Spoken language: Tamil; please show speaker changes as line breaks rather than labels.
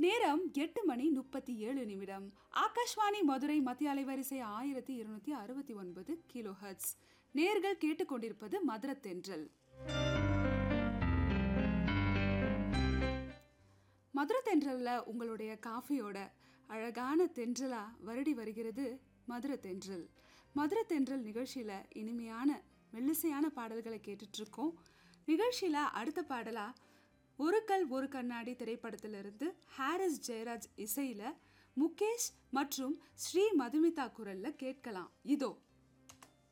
நேரம் எட்டு மணி முப்பத்தி ஏழு நிமிடம் ஆகாஷ்வாணி மதுரை மத்திய அலைவரிசை ஆயிரத்தி இருநூத்தி அறுபத்தி ஒன்பது கிலோ ஹெர்ட்ஸ் நேர்கள் கேட்டுக்கொண்டிருப்பது மதுர தென்றல் மதுர தென்றல்ல உங்களுடைய காஃபியோட அழகான தென்றலா வருடி வருகிறது மதுர தென்றல் மதுர தென்றல் நிகழ்ச்சியில இனிமையான மெல்லிசையான பாடல்களை கேட்டுட்டு இருக்கோம் நிகழ்ச்சியில அடுத்த பாடலா ஒரு கல் ஒரு கண்ணாடி திரைப்படத்திலிருந்து ஹாரிஸ் ஜெயராஜ் இசையில முகேஷ் மற்றும் ஸ்ரீ மதுமிதா குரல்ல கேட்கலாம் இதோ